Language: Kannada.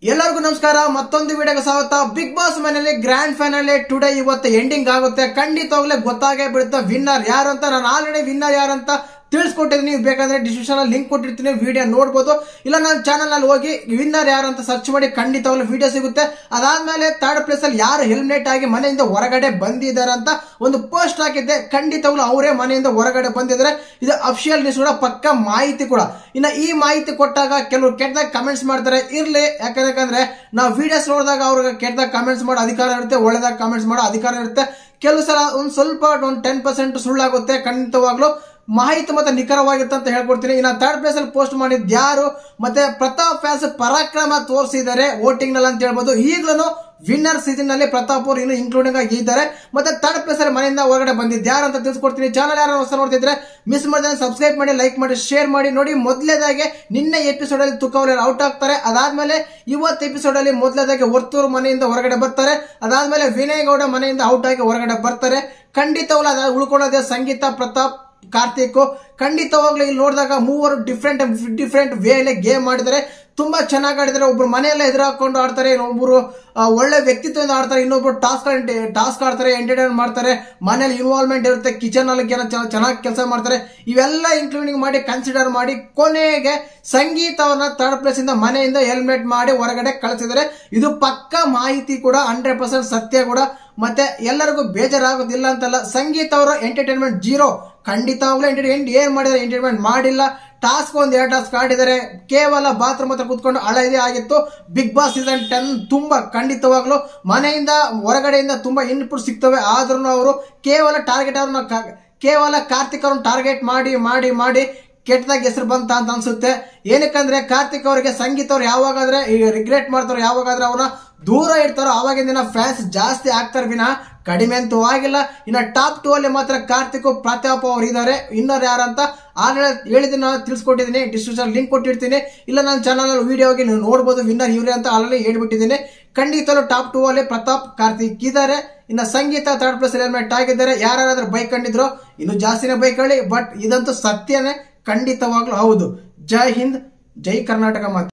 ಎಲ್ಲರಿಗೂ ನಮಸ್ಕಾರ ಮತ್ತೊಂದು ವಿಡಿಯೋಗೆ ಸ್ವಾಗತ ಬಿಗ್ ಬಾಸ್ ಮನೆಯಲ್ಲಿ ಗ್ರ್ಯಾಂಡ್ ಫೈನಲ್ ಟುಡೇ ಇವತ್ತು ಎಂಡಿಂಗ್ ಆಗುತ್ತೆ ಖಂಡಿತವಾಗ್ಲೇ ಗೊತ್ತಾಗೇ ಬಿಡುತ್ತೆ ವಿನ್ನರ್ ಯಾರು ಅಂತ ನಾನು ಆಲ್ರೆಡಿ ವಿನ್ನರ್ ಯಾರಂತ ತಿಳಿಸ್ಕೊಟ್ಟಿದ್ದೀನಿ ನೀವು ಬೇಕಾದ್ರೆ ಡಿಸ್ಕ್ರಿಪ್ಷನ್ ಅಲ್ಲಿ ಲಿಂಕ್ ಕೊಟ್ಟಿರ್ತೀನಿ ವಿಡಿಯೋ ನೋಡ್ಬೋದು ಇಲ್ಲ ನನ್ನ ಚಾನಲ್ ಅಲ್ಲಿ ಹೋಗಿ ವಿನ್ನರ್ ಯಾರು ಅಂತ ಸರ್ಚ್ ಮಾಡಿ ಖಂಡಿತವಾಗ್ಲೂ ವಿಡಿಯೋ ಸಿಗುತ್ತೆ ಅದಾದ್ಮೇಲೆ ಥರ್ಡ್ ಪ್ಲೇಸ್ ಅಲ್ಲಿ ಯಾರು ಹೆಲ್ಮೆಟ್ ಆಗಿ ಮನೆಯಿಂದ ಹೊರಗಡೆ ಬಂದಿದ್ದಾರೆ ಅಂತ ಒಂದು ಪೋಸ್ಟ್ ಹಾಕಿದ್ದೆ ಖಂಡಿತವಾಗ್ಲೂ ಅವರೇ ಮನೆಯಿಂದ ಹೊರಗಡೆ ಬಂದಿದ್ದಾರೆ ಇದು ಅಫಿಷಿಯಲ್ ನ್ಯೂಸ್ ಕೂಡ ಪಕ್ಕ ಮಾಹಿತಿ ಕೂಡ ಇನ್ನ ಈ ಮಾಹಿತಿ ಕೊಟ್ಟಾಗ ಕೆಲವರು ಕೆಟ್ಟದಾಗ ಕಮೆಂಟ್ಸ್ ಮಾಡ್ತಾರೆ ಇರ್ಲಿ ಯಾಕಂದ್ರೆ ನಾವು ವಿಡಿಯೋಸ್ ನೋಡಿದಾಗ ಅವ್ರಿಗೆ ಕೆಟ್ಟದಾಗ ಕಮೆಂಟ್ಸ್ ಮಾಡೋ ಅಧಿಕಾರ ಇರುತ್ತೆ ಒಳ್ಳೆದಾಗ ಕಮೆಂಟ್ಸ್ ಮಾಡೋ ಅಧಿಕಾರ ಇರುತ್ತೆ ಕೆಲವು ಸಲ ಒಂದ್ ಸ್ವಲ್ಪ ಒಂದು ಟೆನ್ ಪರ್ಸೆಂಟ್ ಸುಳ್ಳಾಗುತ್ತೆ ಖಂಡಿತವಾಗ್ಲೂ ಮಾಹಿತಿ ಮತ್ತೆ ನಿಖರವಾಗಿರುತ್ತೆ ಅಂತ ಹೇಳ್ಕೊಡ್ತೀನಿ ಇನ್ನು ಥರ್ಡ್ ಪ್ಲೇಸ್ ಅಲ್ಲಿ ಪೋಸ್ಟ್ ಮಾಡಿದ್ ಯಾರು ಮತ್ತೆ ಪ್ರತಾಪ್ ಫ್ಯಾನ್ಸ್ ಪರಾಕ್ರಮ ತೋರಿಸಿದ್ದಾರೆ ವೋಟಿಂಗ್ ನಲ್ಲಿ ಅಂತ ಹೇಳ್ಬೋದು ಈಗಲೂ ವಿನ್ನರ್ ಸೀಸನ್ ನಲ್ಲಿ ಪ್ರತಾಪ್ ಅವರು ಇನ್ನು ಇನ್ಕ್ಲೂಡಿಂಗ್ ಆಗಿ ಇದ್ದಾರೆ ಮತ್ತೆ ಥರ್ಡ್ ಪ್ಲೇಸ್ ಅಲ್ಲಿ ಮನೆಯಿಂದ ಹೊರಗಡೆ ಬಂದಿದ್ದು ಯಾರು ಅಂತ ತಿಳಿಸ್ಕೊಡ್ತೀನಿ ಚಾನಲ್ ಯಾರು ಹೊಸ ನೋಡ್ತಿದ್ರೆ ಮಿಸ್ ಮಾಡಿದ್ರೆ ಸಬ್ಸ್ಕ್ರೈಬ್ ಮಾಡಿ ಲೈಕ್ ಮಾಡಿ ಶೇರ್ ಮಾಡಿ ನೋಡಿ ಮೊದಲೇದಾಗಿ ನಿನ್ನೆ ಎಪಿಸೋಡ್ ಅಲ್ಲಿ ತುಕವಲಿ ಔಟ್ ಆಗ್ತಾರೆ ಅದಾದ್ಮೇಲೆ ಇವತ್ತು ಎಪಿಸೋಡ್ ಅಲ್ಲಿ ಮೊದಲೇದಾಗಿ ವರ್ತೂರು ಮನೆಯಿಂದ ಹೊರಗಡೆ ಬರ್ತಾರೆ ಅದಾದ್ಮೇಲೆ ವಿನಯ್ ಗೌಡ ಮನೆಯಿಂದ ಔಟ್ ಆಗಿ ಹೊರಗಡೆ ಬರ್ತಾರೆ ಖಂಡಿತವಾಗ್ಲೂ ಅದ ಉಳ್ಕೊಳ್ಳೋದೇ ಸಂಗೀತ ಪ್ರತಾಪ್ ಕಾರ್ತಿಕ್ ಖಂಡಿತವಾಗ್ಲೂ ಇಲ್ಲಿ ನೋಡಿದಾಗ ಮೂವರು ಡಿಫ್ರೆಂಟ್ ಡಿಫ್ರೆಂಟ್ ವೇಲೆ ಗೇಮ್ ಮಾಡಿದ್ದಾರೆ ತುಂಬಾ ಚೆನ್ನಾಗಿ ಆಡಿದ್ದಾರೆ ಒಬ್ರು ಮನೆಯಲ್ಲ ಎದುರು ಹಾಕೊಂಡು ಆಡ್ತಾರೆ ಇನ್ನೊಬ್ರು ಆ, ಒಳ್ಳೆ ವ್ಯಕ್ತಿತ್ವದಿಂದ ಆಡ್ತಾರೆ ಇನ್ನೊಬ್ರು ಟಾಸ್ಕ್ ಟಾಸ್ಕ್ ಆಡ್ತಾರೆ ಎಂಟರ್ಟೈನ್ ಮಾಡ್ತಾರೆ ಮನೇಲಿ ಇನ್ವಾಲ್ವ್ಮೆಂಟ್ ಇರುತ್ತೆ ಕಿಚನ್ ಅಲ್ಲಿ ಚೆನ್ನಾಗಿ ಕೆಲಸ ಮಾಡ್ತಾರೆ ಇವೆಲ್ಲ ಇನ್ಕ್ಲೂಡಿಂಗ್ ಮಾಡಿ ಕನ್ಸಿಡರ್ ಮಾಡಿ ಕೊನೆಗೆ ಸಂಗೀತವನ್ನ ಥರ್ಡ್ ಪ್ಲೇಸ್ ಇಂದ ಮನೆಯಿಂದ ಹೆಲ್ಮೆಟ್ ಮಾಡಿ ಹೊರಗಡೆ ಕಳಿಸಿದ್ದಾರೆ ಇದು ಪಕ್ಕ ಮಾಹಿತಿ ಕೂಡ ಹಂಡ್ರೆಡ್ ಪರ್ಸೆಂಟ್ ಸತ್ಯ ಕೂಡ ಮತ್ತೆ ಎಲ್ಲರಿಗೂ ಬೇಜಾರಾಗೋದಿಲ್ಲ ಅಂತಲ್ಲ ಸಂಗೀತ ಅವರ ಎಂಟರ್ಟೈನ್ಮೆಂಟ್ ಜೀರೋ ಖಂಡಿತವಾಗ್ಲೂ ಎಂಟರ್ಟೈನ್ ಏನ್ ಮಾಡಿದ್ದಾರೆ ಎಂಟರ್ಟೈನ್ಮೆಂಟ್ ಮಾಡಿಲ್ಲ ಟಾಸ್ಕ್ ಒಂದ್ ಎರಡು ಟಾಸ್ಕ್ ಆಡಿದ್ದಾರೆ ಕೇವಲ ಬಾತ್ರೂಮ್ ಹತ್ರ ಕುತ್ಕೊಂಡು ಅಳದೇ ಆಗಿತ್ತು ಬಿಗ್ ಬಾಸ್ ಸೀಸನ್ ಟೆನ್ ತುಂಬಾ ಖಂಡಿತವಾಗ್ಲು ಮನೆಯಿಂದ ಹೊರಗಡೆಯಿಂದ ತುಂಬಾ ಇನ್ಪುಟ್ ಸಿಗ್ತವೆ ಆದ್ರೂ ಅವರು ಕೇವಲ ಟಾರ್ಗೆಟ್ ಅವ್ರನ್ನ ಕ- ಕೇವಲ ಕಾರ್ತಿಕ್ ಅವ್ರನ್ನ ಟಾರ್ಗೆಟ್ ಮಾಡಿ ಮಾಡಿ ಮಾಡಿ ಕೆಟ್ಟದಾಗ ಹೆಸರು ಬಂತ ಅಂತ ಅನ್ಸುತ್ತೆ ಏನಕ್ಕಂದ್ರೆ ಕಾರ್ತಿಕ್ ಅವರಿಗೆ ಸಂಗೀತ ಅವ್ರು ಯಾವಾಗಾದ್ರೆ ಈಗ ರಿಗ್ರೆಟ್ ಮಾಡ್ತಾರೋ ಯಾವಾಗಾದ್ರೆ ಅವನ ದೂರ ಇಡ್ತಾರೋ ಆವಾಗಿನ ದಿನ ಫ್ಯಾನ್ಸ್ ಜಾಸ್ತಿ ಆಗ್ತಾರೆ ವಿನ ಕಡಿಮೆ ಅಂತೂ ಆಗಿಲ್ಲ ಇನ್ನ ಟಾಪ್ ಟೂ ಅಲ್ಲಿ ಮಾತ್ರ ಕಾರ್ತಿಕ್ ಪ್ರತಾಪ್ ಅವರು ಇದ್ದಾರೆ ಇನ್ನೊರು ಯಾರಂತ ಆಲ್ರೆಡಿ ಹೇಳಿದ್ದೀನಿ ನಾನು ತಿಳಿಸ್ಕೊಟ್ಟಿದ್ದೀನಿ ಡಿಸ್ಕ್ರಿಪ್ಷನ್ ಲಿಂಕ್ ಕೊಟ್ಟಿರ್ತೀನಿ ಇಲ್ಲ ನನ್ನ ಚಾನಲ್ ವಿಡಿಯೋ ಹೋಗಿ ನೀವು ನೋಡ್ಬೋದು ವಿನ್ನರ್ ಇವ್ರೆ ಅಂತ ಆಲ್ರೆಡಿ ಹೇಳ್ಬಿಟ್ಟಿದ್ದೀನಿ ಖಂಡಿತಲು ಟಾಪ್ ಟೂ ಅಲ್ಲಿ ಪ್ರತಾಪ್ ಕಾರ್ತಿಕ್ ಇದ್ದಾರೆ ಇನ್ನ ಸಂಗೀತ ಥರ್ಡ್ ಪ್ಲೇಸ್ ಹೆಲ್ಮೆಟ್ ಆಗಿದ್ದಾರೆ ಯಾರಾದ್ರೂ ಬೈಕ್ ಕಂಡಿದ್ರು ಇನ್ನು ಜಾಸ್ತಿನೇ ಬೈಕ್ ಹೇಳಿ ಬಟ್ ಇದಂತೂ ಸತ್ಯನೇ ಖಂಡಿತವಾಗ್ಲೂ ಹೌದು ಜೈ ಹಿಂದ್ ಜೈ ಕರ್ನಾಟಕ ಮಾತು